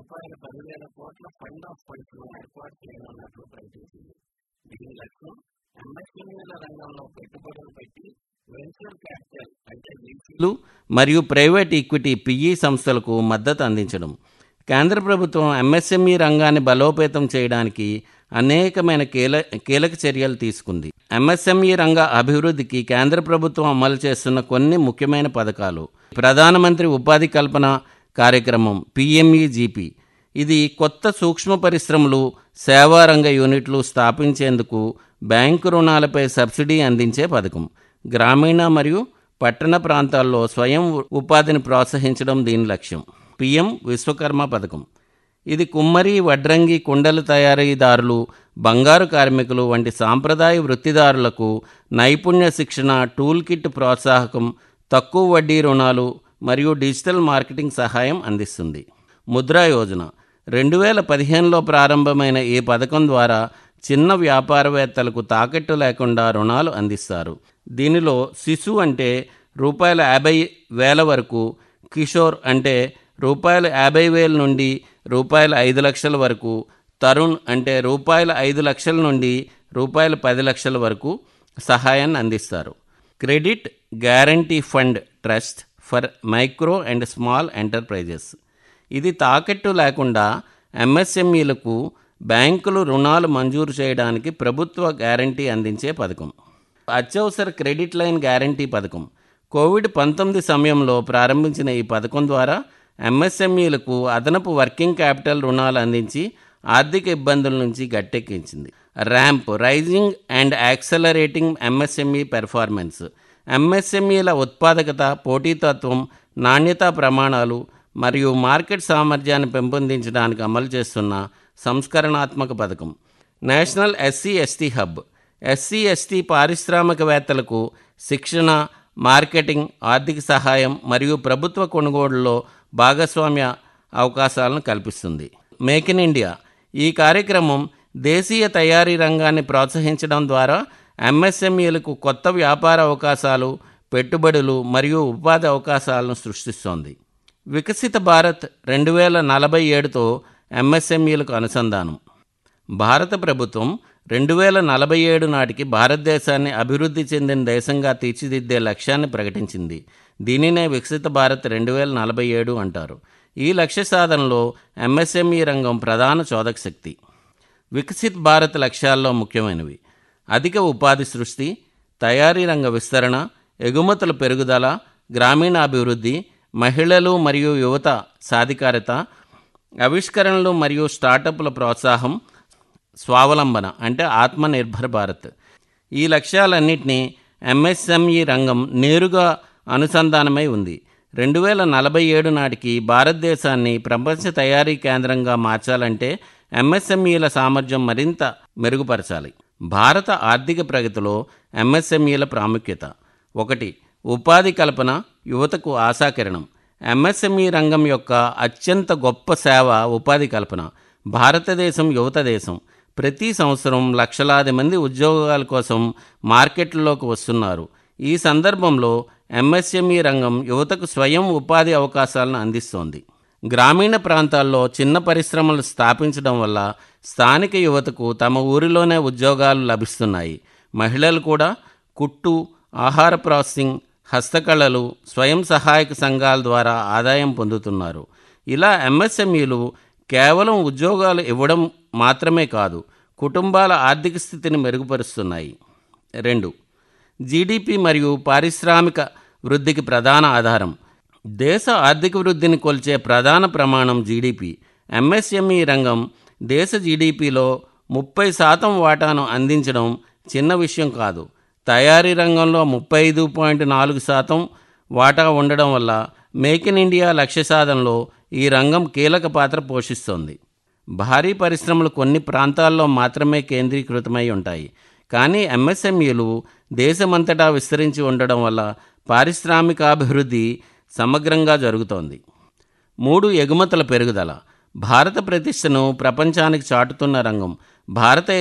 రూపాయల పదివేల కోట్ల ఫండ్ ఆఫ్ ఫండ్స్ ను ఏర్పాటు చేయనున్నట్లు ప్రకటించింది దీని లక్ష్యం ఎంఎస్ఎంఈల రంగంలో పెట్టుబడులు పెట్టి వెంచర్ క్యాపిటల్ అంటే లు మరియు ప్రైవేట్ ఈక్విటీ పిఈ సంస్థలకు మద్దతు అందించడం కేంద్ర ప్రభుత్వం ఎంఎస్ఎంఈ రంగాన్ని బలోపేతం చేయడానికి అనేకమైన కీల కీలక చర్యలు తీసుకుంది ఎంఎస్ఎంఈ రంగ అభివృద్ధికి కేంద్ర ప్రభుత్వం అమలు చేస్తున్న కొన్ని ముఖ్యమైన పథకాలు ప్రధానమంత్రి ఉపాధి కల్పన కార్యక్రమం పిఎంఈజీపీ ఇది కొత్త సూక్ష్మ పరిశ్రమలు సేవా రంగ యూనిట్లు స్థాపించేందుకు బ్యాంకు రుణాలపై సబ్సిడీ అందించే పథకం గ్రామీణ మరియు పట్టణ ప్రాంతాల్లో స్వయం ఉపాధిని ప్రోత్సహించడం దీని లక్ష్యం పిఎం విశ్వకర్మ పథకం ఇది కుమ్మరి వడ్రంగి కుండల తయారీదారులు బంగారు కార్మికులు వంటి సాంప్రదాయ వృత్తిదారులకు నైపుణ్య శిక్షణ టూల్ కిట్ ప్రోత్సాహకం తక్కువ వడ్డీ రుణాలు మరియు డిజిటల్ మార్కెటింగ్ సహాయం అందిస్తుంది ముద్రా యోజన రెండు వేల పదిహేనులో ప్రారంభమైన ఈ పథకం ద్వారా చిన్న వ్యాపారవేత్తలకు తాకట్టు లేకుండా రుణాలు అందిస్తారు దీనిలో శిశు అంటే రూపాయల యాభై వేల వరకు కిషోర్ అంటే రూపాయల యాభై వేల నుండి రూపాయల ఐదు లక్షల వరకు తరుణ్ అంటే రూపాయల ఐదు లక్షల నుండి రూపాయల పది లక్షల వరకు సహాయాన్ని అందిస్తారు credit guarantee fund trust for micro and small enterprises ఇది తాకట్టు లేకుండా ఎంఎస్ఎంఈలకు బ్యాంకులు రుణాలు మంజూరు చేయడానికి ప్రభుత్వ గ్యారంటీ అందించే పథకం అత్యవసర క్రెడిట్ లైన్ గ్యారంటీ పథకం కోవిడ్ పంతొమ్మిది సమయంలో ప్రారంభించిన ఈ పథకం ద్వారా ఎంఎస్ఎంఈలకు అదనపు వర్కింగ్ క్యాపిటల్ రుణాలు అందించి ఆర్థిక ఇబ్బందుల నుంచి గట్టెక్కించింది RAMP rising and accelerating MSME performance ఎంఎస్ఎంఈల ఉత్పాదకత పోటీతత్వం నాణ్యతా ప్రమాణాలు మరియు మార్కెట్ సామర్థ్యాన్ని పెంపొందించడానికి అమలు చేస్తున్న సంస్కరణాత్మక పథకం national SC ST hub SC ST పారిశ్రామికవేత్తలకు శిక్షణ మార్కెటింగ్ ఆర్థిక సహాయం మరియు ప్రభుత్వ కొనుగోలులో భాగస్వామ్య అవకాశాలను కల్పిస్తుంది మేక్ ఇన్ ఇండియా ఈ కార్యక్రమం దేశీయ తయారీ రంగాన్ని ప్రోత్సహించడం ద్వారా ఎంఎస్ఎంఈలకు కొత్త వ్యాపార అవకాశాలు పెట్టుబడులు మరియు ఉపాధి అవకాశాలను సృష్టిస్తోంది వికసిత భారత్ రెండు వేల నలభై ఏడుతో ఎంఎస్ఎంఈలకు అనుసంధానం భారత ప్రభుత్వం రెండు వేల నలభై ఏడు నాటికి భారతదేశాన్ని అభివృద్ధి చెందిన దేశంగా తీర్చిదిద్దే లక్ష్యాన్ని ప్రకటించింది దీనినే వికసిత భారత్ రెండు వేల నలభై ఏడు అంటారు ఈ లక్ష్య సాధనలో ఎంఎస్ఎంఈ రంగం ప్రధాన చోదక శక్తి వికసిత్ భారత్ లక్ష్యాల్లో ముఖ్యమైనవి అధిక ఉపాధి సృష్టి తయారీ రంగ విస్తరణ ఎగుమతుల పెరుగుదల గ్రామీణాభివృద్ధి మహిళలు మరియు యువత సాధికారత ఆవిష్కరణలు మరియు స్టార్టప్ల ప్రోత్సాహం స్వావలంబన అంటే ఆత్మనిర్భర్ భారత్ ఈ లక్ష్యాలన్నింటినీ ఎంఎస్ఎంఈ రంగం నేరుగా అనుసంధానమై ఉంది రెండు వేల నలభై ఏడు నాటికి భారతదేశాన్ని ప్రపంచ తయారీ కేంద్రంగా మార్చాలంటే ఎంఎస్ఎంఈల సామర్థ్యం మరింత మెరుగుపరచాలి భారత ఆర్థిక ప్రగతిలో ఎంఎస్ఎంఈల ప్రాముఖ్యత ఒకటి ఉపాధి కల్పన యువతకు ఆశాకిరణం ఎంఎస్ఎంఈ రంగం యొక్క అత్యంత గొప్ప సేవ ఉపాధి కల్పన భారతదేశం యువత దేశం ప్రతి సంవత్సరం లక్షలాది మంది ఉద్యోగాల కోసం మార్కెట్లలోకి వస్తున్నారు ఈ సందర్భంలో ఎంఎస్ఎంఈ రంగం యువతకు స్వయం ఉపాధి అవకాశాలను అందిస్తోంది గ్రామీణ ప్రాంతాల్లో చిన్న పరిశ్రమలు స్థాపించడం వల్ల స్థానిక యువతకు తమ ఊరిలోనే ఉద్యోగాలు లభిస్తున్నాయి మహిళలు కూడా కుట్టు ఆహార ప్రాసెసింగ్ హస్తకళలు స్వయం సహాయక సంఘాల ద్వారా ఆదాయం పొందుతున్నారు ఇలా ఎంఎస్ఎంఈలు కేవలం ఉద్యోగాలు ఇవ్వడం మాత్రమే కాదు కుటుంబాల ఆర్థిక స్థితిని మెరుగుపరుస్తున్నాయి రెండు జీడిపి మరియు పారిశ్రామిక వృద్ధికి ప్రధాన ఆధారం దేశ ఆర్థిక వృద్ధిని కొల్చే ప్రధాన ప్రమాణం జీడిపి ఎంఎస్ఎంఈ రంగం దేశ జీడిపిలో ముప్పై శాతం వాటాను అందించడం చిన్న విషయం కాదు తయారీ రంగంలో ముప్పై ఐదు పాయింట్ నాలుగు శాతం వాటా ఉండడం వల్ల మేక్ ఇన్ ఇండియా లక్ష్య సాధనలో ఈ రంగం కీలక పాత్ర పోషిస్తోంది భారీ పరిశ్రమలు కొన్ని ప్రాంతాల్లో మాత్రమే కేంద్రీకృతమై ఉంటాయి కానీ ఎంఎస్ఎంఈలు దేశమంతటా విస్తరించి ఉండడం వల్ల పారిశ్రామికాభివృద్ధి సమగ్రంగా జరుగుతోంది మూడు ఎగుమతుల పెరుగుదల భారత ప్రతిష్టను ప్రపంచానికి చాటుతున్న రంగం భారత